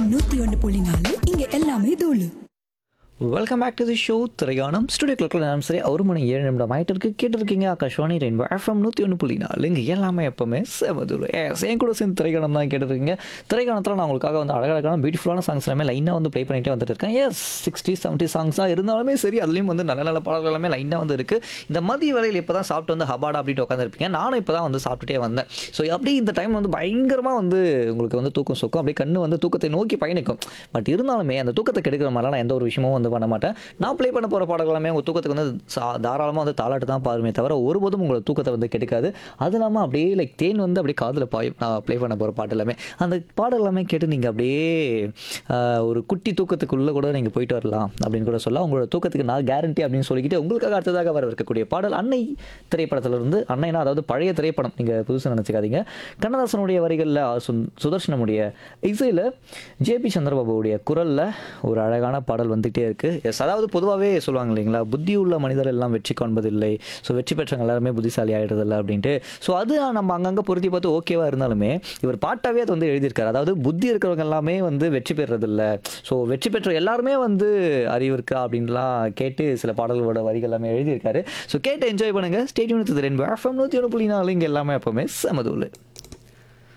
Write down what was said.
நூத்தி ஒன்று புள்ளி நாலு இங்க எல்லாமே தூளு welcome back to the show திரையானம் ஸ்டுடியோ கிளக்கில் நான் சரி ஒரு மணி ஏழு நிமிடம் ஆகிட்டு இருக்கு கேட்டிருக்கீங்க ஆகாஷ்வாணி ரெயின்போ எஃப்எம் நூற்றி ஒன்று புள்ளி நாலு இங்கே எல்லாமே எப்போவுமே செமதுல ஏ என் கூட சேர்ந்து திரைக்கானம் தான் கேட்டிருக்கீங்க திரைக்கானத்தில் நான் உங்களுக்காக வந்து அழகழகான பியூட்டிஃபுல்லான சாங்ஸ் எல்லாமே லைனாக வந்து ப்ளே பண்ணிட்டே வந்துட்டு இருக்கேன் எஸ் சிக்ஸ்டி செவன்ட்டி சாங்ஸாக இருந்தாலுமே சரி அதுலேயும் வந்து நல்ல நல்ல பாடல்கள் எல்லாமே லைனாக வந்து இருக்குது இந்த மதிய வேலையில் இப்போ தான் சாப்பிட்டு வந்து ஹபாடா அப்படின்ட்டு உட்காந்துருப்பீங்க நானும் இப்போ தான் வந்து சாப்பிட்டுட்டே வந்தேன் ஸோ அப்படி இந்த டைம் வந்து பயங்கரமாக வந்து உங்களுக்கு வந்து தூக்கம் சொக்கும் அப்படியே கண்ணு வந்து தூக்கத்தை நோக்கி பயணிக்கும் பட் இருந்தாலுமே அந்த தூக்கத்தை கெடுக்கிற மாதிரிலாம் நான் எந்த ஒரு விஷயமும் வந்து பண்ண மாட்டேன் நான் ப்ளே பண்ண போகிற பாடல்கள் எல்லாமே உங்கள் தூக்கத்துக்கு வந்து சா- தாராளமாக வந்து தாளாட்டு தான் பாருமே தவிர ஒருபோதும் உங்களோட தூக்கத்தை வந்து கெடுக்காது அது இல்லாமல் அப்படியே லைக் தேன் வந்து அப்படியே காதில் பாயும் நான் ப்ளே பண்ண போகிற பாட்டு எல்லாமே அந்த பாடல் எல்லாமே கேட்டு நீங்கள் அப்படியே ஆஹ், ஒரு குட்டி தூக்கத்துக்குள்ளே கூட நீங்கள் போயிட்டு வரலாம் அப்படின்னு கூட சொல்லலாம் உங்களோட தூக்கத்துக்கு நான் கேரண்டி அப்படின்னு சொல்லிக்கிட்டு உங்களுக்காக அடுத்ததாக வர இருக்கக்கூடிய பாடல் அன்னை திரைப்படத்திலிருந்து அன்னைனா அதாவது பழைய திரைப்படம் நீங்கள் புதுசாக நினச்சிக்காதீங்க கண்ணதாசனுடைய வரிகளில் சுதர்ஷனமுடைய இசையில் ஜேபி சந்திரபாபுவுடைய குரலில் ஒரு அழகான பாடல் வந்துகிட்டே இருக்குது எஸ் அதாவது பொதுவாகவே சொல்லுவாங்க இல்லைங்களா புத்தி உள்ள மனிதர் எல்லாம் வெற்றி காண்பதில்லை ஸோ வெற்றி பெற்றவங்க எல்லாருமே புத்திசாலி ஆகிடுறதில்ல அப்படின்ட்டு ஸோ அது நம்ம அங்கங்கே பொருத்தி பார்த்து ஓகேவா இருந்தாலுமே இவர் பாட்டாவே அது வந்து எழுதியிருக்காரு அதாவது புத்தி இருக்கிறவங்க எல்லாமே வந்து வெற்றி பெறதில்ல ஸோ வெற்றி பெற்ற எல்லாருமே வந்து அறிவு இருக்கா அப்படின்லாம் கேட்டு சில பாடல்களோட வரிகள் எல்லாமே எழுதியிருக்காரு ஸோ கேட்டு என்ஜாய் பண்ணுங்கள் ஸ்டேடியம் திறன் எஃப்எம் நூற்றி ஒன்று புள்ளி நாலு இங்கே எல்லாமே எப்போவுமே செமதூள்